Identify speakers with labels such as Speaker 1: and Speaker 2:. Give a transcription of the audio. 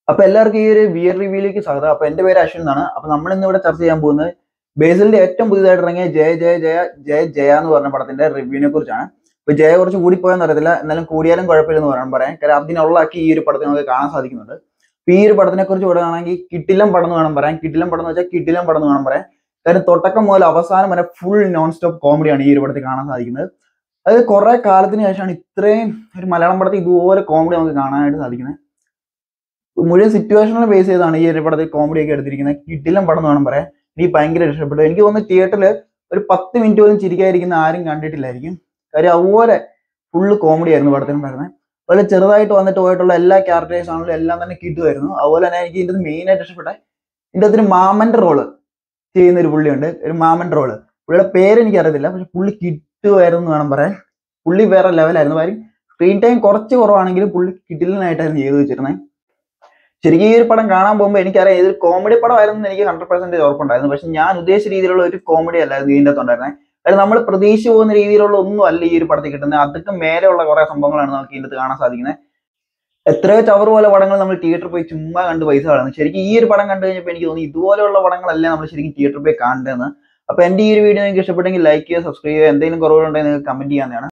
Speaker 1: അപ്പൊ എല്ലാവർക്കും ഈ ഒരു വിയർ റിവ്യൂലേക്ക് സ്വാഗതം അപ്പൊ എന്റെ പേര് അശ്വിൻ എന്നാണ് അപ്പൊ നമ്മൾ ഇന്ന് ഇവിടെ ചർച്ച ചെയ്യാൻ പോകുന്നത് ബേസിലിന്റെ ഏറ്റവും പുതിയതായിട്ട് ഇറങ്ങിയ ജയ ജയ ജയ ജയ ജയ എന്ന് പറഞ്ഞ പടത്തിന്റെ റിവ്യൂവിനെ കുറിച്ചാണ് അപ്പൊ ജയ കുറച്ച് കൂടിപ്പോയെന്ന് അറിയത്തില്ല എന്നാലും കൂടിയാലും കുഴപ്പമില്ലെന്ന് പറയാൻ പറയാം കാരണം അതിനുള്ളാക്കി ഈ ഒരു പടത്തെ നമുക്ക് കാണാൻ സാധിക്കുന്നുണ്ട് അപ്പൊ ഈ ഒരു പടത്തിനെ കുറിച്ച് പറയുകയാണെങ്കിൽ കിട്ടിലം പടം എന്ന് വേണം പറയാം കിട്ടിലം പടം എന്ന് വെച്ചാൽ കിട്ടിലം പടം എന്ന് വേണം പറയാം കാര്യം തുടക്കം മുതൽ അവസാനം വരെ ഫുൾ നോൺ സ്റ്റോപ്പ് കോമഡിയാണ് ഈ ഒരു പടത്തിൽ കാണാൻ സാധിക്കുന്നത് അത് കുറെ കാലത്തിന് ശേഷമാണ് ഇത്രയും ഒരു മലയാളം പടത്തിൽ ഇതുപോലെ കോമഡി നമുക്ക് കാണാനായിട്ട് സാധിക്കുന്നത് മുഴുവൻ സിറ്റുവേഷനെ ബേസ് ചെയ്താണ് ഈ ഒരു പടത്തിൽ കോമഡി ഒക്കെ എടുത്തിരിക്കുന്നത് കിട്ടിലം പടം എന്ന് വേണം പറയാം എനിക്ക് ഭയങ്കര ഇഷ്ടപ്പെട്ടു എനിക്ക് തോന്നുന്നു തിയേറ്ററിൽ ഒരു പത്ത് മിനിറ്റ് പോലും ചിരിക്കാതിരിക്കുന്ന ആരും കണ്ടിട്ടില്ലായിരിക്കും കാര്യം അതുപോലെ ഫുള്ള് കോമഡി ആയിരുന്നു പടത്തിനുണ്ടായിരുന്നത് അതുപോലെ ചെറുതായിട്ട് വന്നിട്ട് പോയിട്ടുള്ള എല്ലാ ക്യാരക്ടേഴ്സ് ആണെങ്കിലും എല്ലാം തന്നെ കിട്ടുമായിരുന്നു അതുപോലെ തന്നെ എനിക്ക് ഇതിന്റെ മെയിൻ ആയിട്ട് ഇഷ്ടപ്പെട്ട ഇതിന്റെ അകത്തൊരു മാമന്റെ റോള് ചെയ്യുന്ന ഒരു പുള്ളിയുണ്ട് ഒരു മാമന്റെ റോള് പുള്ളിയുടെ പേര് എനിക്ക് അറിയത്തില്ല പക്ഷെ പുള്ളി കിട്ടുമായിരുന്നു എന്ന് വേണം പറയാൻ പുള്ളി വേറെ ലെവലായിരുന്നു കാര്യം സ്ക്രീൻ ടൈം കുറച്ച് കുറവാണെങ്കിലും പുള്ളി കിട്ടിലിനായിട്ടായിരുന്നു ചെയ്തു വെച്ചിരുന്നത് ശരിക്കും ഈ ഒരു പടം കാണാൻ പോകുമ്പോൾ എനിക്കറിയാം ഇതൊരു കോമഡി പടമായിരുന്നു എന്ന് എനിക്ക് ഹൺഡ്രഡ് പെർസെന്റേജ് ഉറപ്പുണ്ടായിരുന്നു പക്ഷെ ഞാൻ ഉദ്ദേശിച്ച രീതിയിലുള്ള ഒരു കോമഡി അല്ലായിരുന്നു ഇതിന്റെ അകത്ത് ഉണ്ടായിരുന്നത് കാര്യം നമ്മൾ പ്രതീക്ഷിച്ചു പോകുന്ന രീതിയിലുള്ള ഒന്നും അല്ല ഈ ഒരു പടത്തിൽ കിട്ടുന്നത് അതൊക്കെ മേലെയുള്ള കുറെ സംഭവങ്ങളാണ് നമുക്ക് ഇതിന്റെ അകത്ത് കാണാൻ സാധിക്കുന്നത് എത്രയോ ചവർ പോലെ പടങ്ങൾ നമ്മൾ തിയേറ്ററിൽ പോയി ചുമ്മാ കണ്ട് പൈസ കളയുന്നു ശരിക്കും ഈ ഒരു പടം കണ്ടു കഴിഞ്ഞപ്പോൾ എനിക്ക് തോന്നി ഇതുപോലെയുള്ള പടങ്ങളല്ല നമ്മൾ ശരിക്കും തിയേറ്ററിൽ പോയി കാണേണ്ടതെന്ന് അപ്പൊ എന്റെ ഈ ഒരു വീഡിയോ നിങ്ങൾക്ക് ഇഷ്ടപ്പെട്ടെങ്കിൽ ലൈക്ക് ചെയ്യുക സബ്സ്ക്രൈബ് ചെയ്യുക എന്തെങ്കിലും കുറവുകളുണ്ടെങ്കിൽ നിങ്ങൾക്ക് കമന്റ് ചെയ്യാവുന്നതാണ്